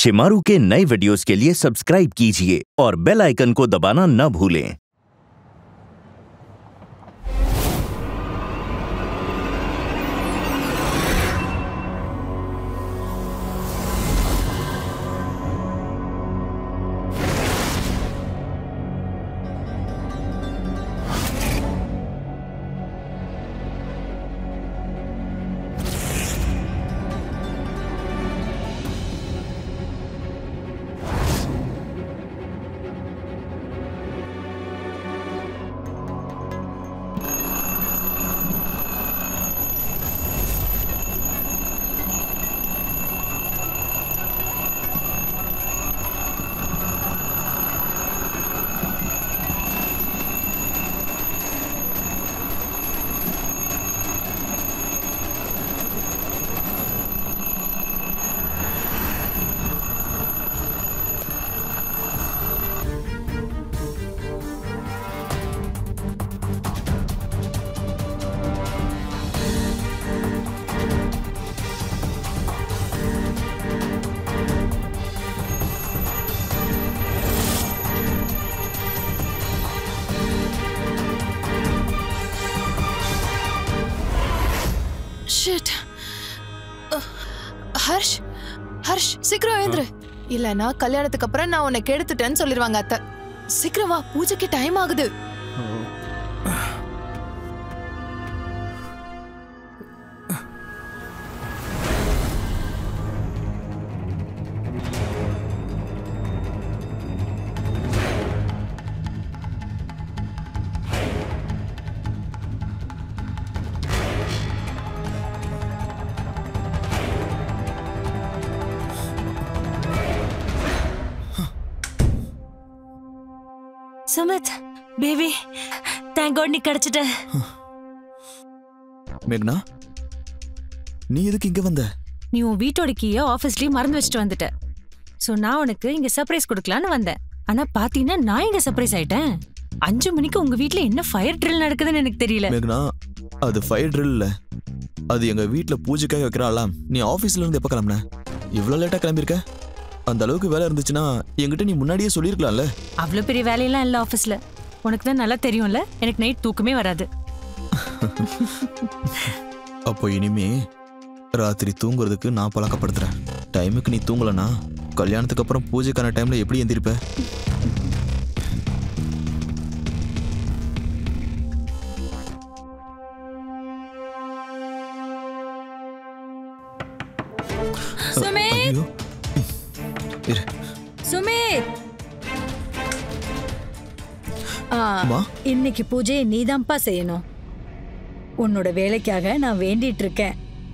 शिमारू के नए वीडियोस के लिए सब्सक्राइब कीजिए और बेल आइकन को दबाना न भूलें ஷிட் ஹர்ஷ் ஹர்ஷ் சீக்கிரம் எழுந்துரு இல்லனா கல்யாணத்துக்கு அப்புறம் நான் உன்னை கெடுத்துட்டேன்னு சொல்லிருவாங்க அத்தை சீக்கிரம் வா பூஜைக்கு டைம் ஆகுது சுமித் பேபி தேங்க் காட் நீ கிடைச்சிட்ட மேக்னா நீ எதுக்கு இங்க வந்த நீ உன் வீட்டோட கீய ஆஃபீஸ்லயும் மறந்து வச்சுட்டு வந்துட்ட சோ நான் உனக்கு இங்க சர்ப்ரைஸ் கொடுக்கலான்னு வந்தேன் ஆனா பாத்தீங்கன்னா நான் இங்க சர்ப்ரைஸ் ஆயிட்டேன் அஞ்சு மணிக்கு உங்க வீட்ல என்ன ஃபயர் ட்ரில் நடக்குதுன்னு எனக்கு தெரியல மேக்னா அது ஃபயர் ட்ரில் இல்ல அது எங்க வீட்ல பூஜைக்காக வைக்கிற அலாம் நீ ஆபீஸ்ல இருந்து எப்ப கிளம்புன இவ்வளவு லேட்டா கிளம்பியிருக்க அந்த அளவுக்கு வேலை இருந்துச்சுன்னா என்கிட்ட நீ முன்னாடியே சொல்லியிருக்கலாம்ல அவ்வளோ பெரிய வேலையெல்லாம் இல்ல ஆஃபீஸ்ல உனக்கு தான் நல்லா தெரியும்ல எனக்கு நைட் தூக்கமே வராது அப்போ இனிமே ராத்திரி தூங்குறதுக்கு நான் பழக்கப்படுத்துறேன் டைமுக்கு நீ தூங்கலனா கல்யாணத்துக்கு அப்புறம் பூஜைக்கான டைம்ல எப்படி எந்திரிப்ப சுமித் ஐயோ இரு சுமித் அம்மா இன்னைக்கு பூஜையை நீதான்ப்பா செய்யணும் உன்னோட வேலைக்காக நான் வேண்டிட்டு இருக்கேன்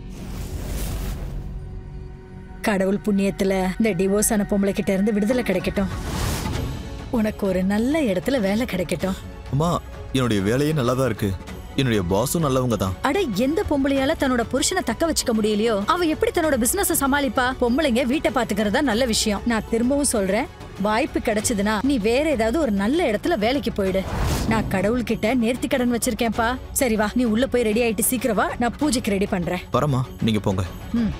கடவுள் புண்ணியத்துல இந்த டிவோர்ஸ் ஆன பொம்பளை கிட்ட இருந்து விடுதலை கிடைக்கட்டும் உனக்கு ஒரு நல்ல இடத்துல வேலை கிடைக்கட்டும் அம்மா என்னுடைய வேலையே நல்லா தான் இருக்கு என்னுடைய பாஸும் நல்லவங்க தான் அட எந்த பொம்பளையால தன்னோட புருஷனை தக்க வச்சுக்க முடியலையோ அவ எப்படி தன்னோட பிசினஸ் சமாளிப்பா பொம்பளைங்க வீட்டை பாத்துக்கிறது தான் நல்ல விஷயம் நான் திரும்பவும் சொல்றேன் வாய்ப்பு கிடைச்சதுன்னா நீ வேற ஏதாவது ஒரு நல்ல இடத்துல வேலைக்கு போயிடு நான் கடவுள்கிட்ட நேர்த்தி கடன் வச்சிருக்கேன்ப்பா சரி வா நீ உள்ள போய் ரெடி ஆயிட்டு சீக்கிரம் வா நான் பூஜைக்கு ரெடி பண்றேன் பரமா நீங்க போங்க ம்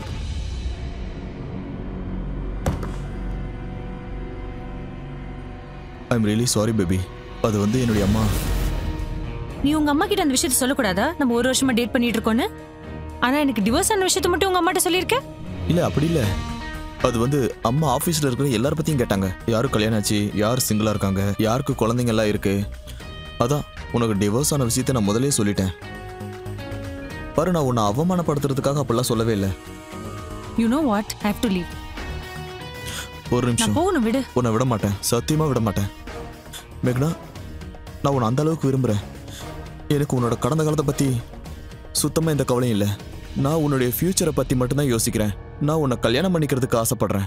ஐம் ரியலி சாரி பேபி அது வந்து என்னுடைய அம்மா நீ உங்க அம்மா கிட்ட அந்த விஷயத்த சொல்லக்கூடாதா நம்ம ஒரு வருஷமா டேட் பண்ணிட்டு இருக்கோன்னு ஆனா எனக்கு டிவோர்ஸ் ஆன விஷயத்த மட்டும் உங்க அம்மாட்ட சொல்லியிருக்க இல்ல அப்படி இல்ல அது வந்து அம்மா ஆபீஸ்ல இருக்கிற எல்லார பத்தியும் கேட்டாங்க யாரு கல்யாணம் ஆச்சு யார் சிங்கிளா இருக்காங்க யாருக்கு குழந்தைங்க எல்லாம் இருக்கு அதான் உனக்கு டிவோர்ஸ் ஆன விஷயத்த நான் முதல்லயே சொல்லிட்டேன் பாரு நான் உன்னை அவமானப்படுத்துறதுக்காக அப்படிலாம் சொல்லவே இல்லை you know what have to leave ஒரு நான் நிமிஷம் போகணும் விடு உன்னை விட மாட்டேன் சத்தியமா விட மாட்டேன் மேக்னா நான் உன்னை அந்த அளவுக்கு விரும்புறேன் எனக்கு உன்னோட கடந்த காலத்தை பத்தி சுத்தமா எந்த கவலையும் இல்லை நான் உன்னுடைய ஃபியூச்சரை பத்தி மட்டும்தான் யோசிக்கிறேன் நான் உன்னை கல்யாணம் பண்ணிக்கிறதுக்கு ஆசைப்படுறேன்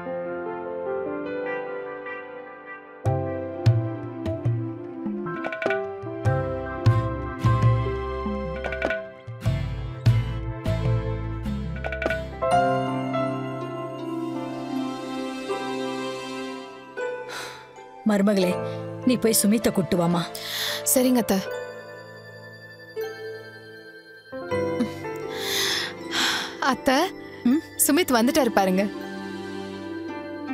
மருமகளே நீ போய் சுமித்த கூட்டு வாமா சரிங்க அத்தை அத்தை ம்? சுமித் வந்துட்டாரு பாருங்க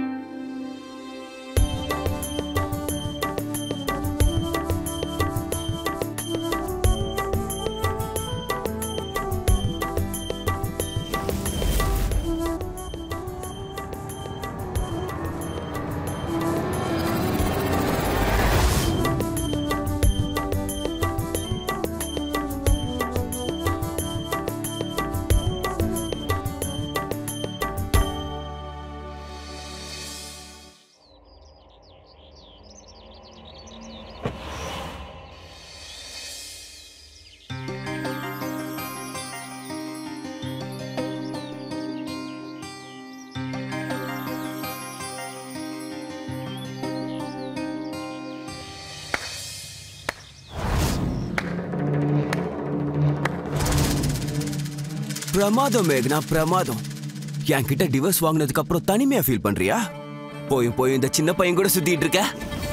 பிரமாதம் மேக்னா பிரமாதம் என்கிட்ட டிவோர்ஸ் வாங்கினதுக்கு அப்புறம் தனிமையா ஃபீல் பண்றியா போயும் போயும் இந்த சின்ன பையன் கூட சுத்திட்டு இருக்க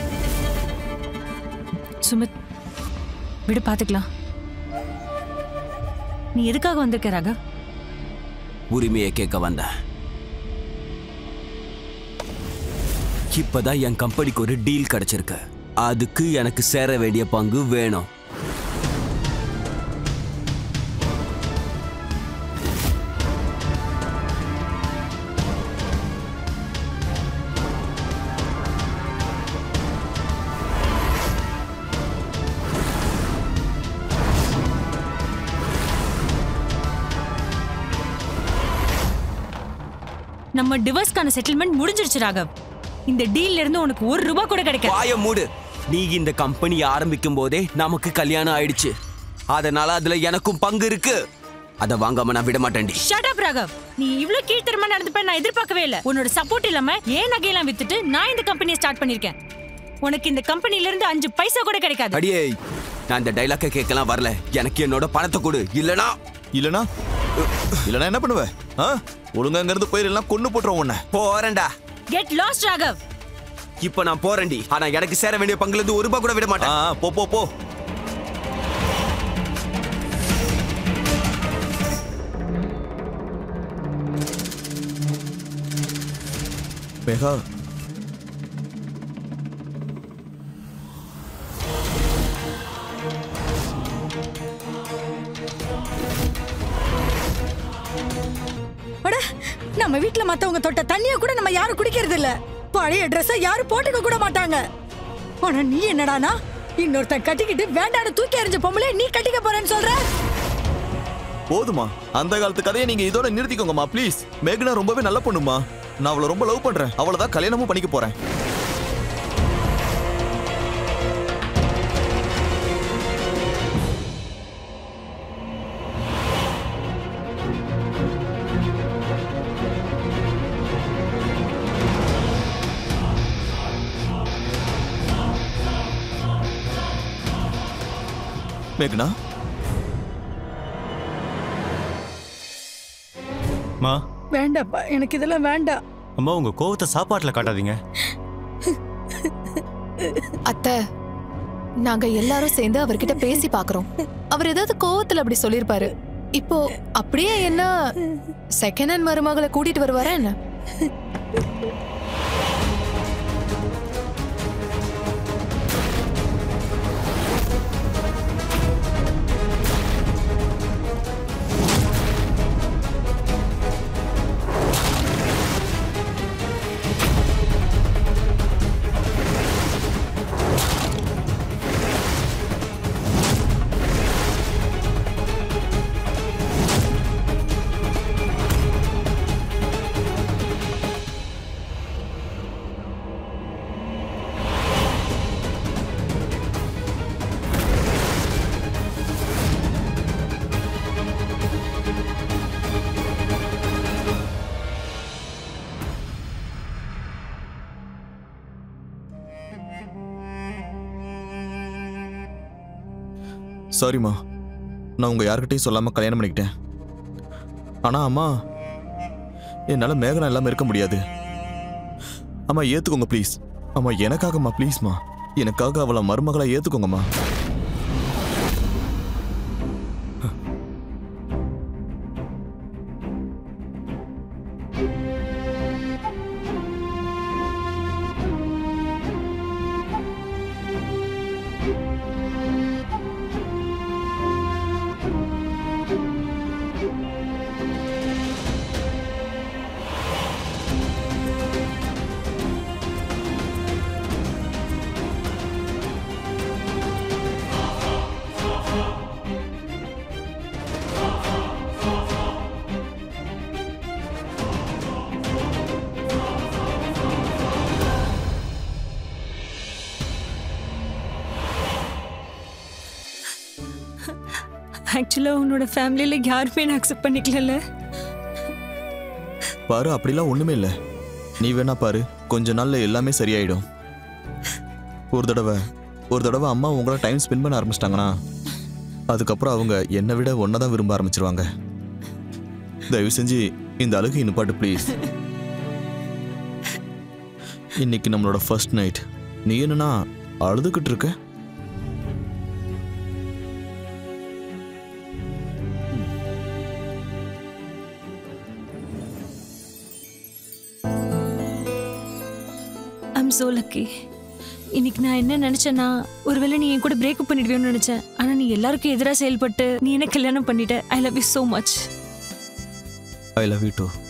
சுமித் விடு பாத்துக்கலாம் நீ எதுக்காக வந்திருக்க ராகவ் உரிமையை கேட்க வந்தேன் இப்பதான் என் கம்பெனிக்கு ஒரு டீல் கிடைச்சிருக்கு அதுக்கு எனக்கு சேர வேண்டிய பங்கு வேணும் நம்ம டிவோர்ஸ்க்கான செட்டில்மெண்ட் முடிஞ்சிருச்சு ராகவ் இந்த டீல்ல இருந்து உனக்கு ஒரு ரூபா கூட கிடைக்காது வாய மூடு நீ இந்த கம்பெனி ஆரம்பிக்கும் போதே நமக்கு கல்யாணம் ஆயிடுச்சு அதனால அதுல எனக்கும் பங்கு இருக்கு அத வாங்காம நான் விட மாட்டேன்டி ஷட் அப் ராகவ் நீ இவ்ளோ கீழ்த்தரமா நடந்துப்ப நான் எதிர்பார்க்கவே இல்ல உன்னோட சப்போர்ட் இல்லாம ஏன் நகையெல்லாம் வித்துட்டு நான் இந்த கம்பெனியை ஸ்டார்ட் பண்ணிருக்கேன் உனக்கு இந்த கம்பெனில இருந்து அஞ்சு பைசா கூட கிடைக்காது அடியே நான் இந்த டைலாக்க கேட்கலாம் வரல எனக்கு என்னோட பணத்தை கொடு இல்லனா இல்லனா இல்லனா என்ன பண்ணுவ ஆ ஒழுங்கா இங்க இருந்து போயிரு எல்லாம் கொண்டு போட்டுருவோம் உன்னை போறேன்டா கெட் லாஸ்ட் ராகவ் இப்ப நான் போறேன்டி ஆனா எனக்கு சேர வேண்டிய பங்குல இருந்து ஒரு ரூபாய் கூட விட ஆ மாட்டேன் ஆ, போ போ போ மேகா அட நம்ம வீட்ல மத்தவங்க தொட்ட தண்ணிய கூட நம்ம யாரும் குடிக்கிறது இல்ல பழைய ட்ரெஸ்ஸ யாரும் போட்டுக்க கூட மாட்டாங்க ஆனா நீ என்னடானா இன்னொருத்தன் கட்டிக்கிட்டு வேண்டான்னு தூக்கி எறிஞ்ச பொம்பளை நீ கட்டிக்க போறேன்னு சொல்ற போதுமா அந்த காலத்து கதையை நீங்க இதோட நிறுத்திக்கோங்கம்மா ப்ளீஸ் மேகனா ரொம்பவே நல்ல பொண்ணுமா நான் அவளை ரொம்ப லவ் பண்றேன் அவளை தான் கல்யாணமும் பண்ணிக்க போறேன் மேகனா மா வேண்டாப்பா எனக்கு இதெல்லாம் வேண்டாம் அம்மா உங்க கோவத்தை சாப்பாட்டுல காட்டாதீங்க அத்தை நாங்க எல்லாரும் சேர்ந்து அவர்கிட்ட பேசி பாக்குறோம் அவர் ஏதாவது கோவத்துல அப்படி சொல்லிருப்பாரு இப்போ அப்படியே என்ன செகண்ட் ஹேண்ட் மருமகளை கூட்டிட்டு வருவாரா என்ன சாரிம்மா நான் உங்க யார்கிட்டயும் சொல்லாம கல்யாணம் பண்ணிக்கிட்டேன் ஆனா அம்மா என்னால மேகனா இல்லாம இருக்க முடியாது அம்மா ஏத்துக்கோங்க ப்ளீஸ் அம்மா எனக்காகம்மா ப்ளீஸ்மா எனக்காக அவளை மருமகளா ஏத்துக்கோங்கம்மா ஆக்சுவலா உன்னோட ஃபேமிலியில யாருமே நான் அக்செப்ட் பண்ணிக்கல பாரு அப்படிலாம் ஒண்ணுமே இல்லை நீ வேணா பாரு கொஞ்ச நாள்ல எல்லாமே சரியாயிடும் ஒரு தடவை ஒரு தடவை அம்மா உங்கள டைம் ஸ்பெண்ட் பண்ண ஆரம்பிச்சிட்டாங்கன்னா அதுக்கப்புறம் அவங்க என்னை விட ஒன்றை தான் விரும்ப ஆரம்பிச்சிருவாங்க தயவு செஞ்சு இந்த அழுகை நிப்பாட்டு ப்ளீஸ் இன்னைக்கு நம்மளோட ஃபர்ஸ்ட் நைட் நீ என்னன்னா அழுதுகிட்டு இருக்க ஐம் so lucky இன்னைக்கு நான் என்ன நினைச்சேன்னா ஒருவேளை நீ என் கூட பிரேக்கப் பண்ணிடுவேன்னு நினைச்சேன் ஆனா நீ எல்லாருக்கும் எதிராக செயல்பட்டு நீ என்ன கல்யாணம் பண்ணிட்ட I love you so much I love you two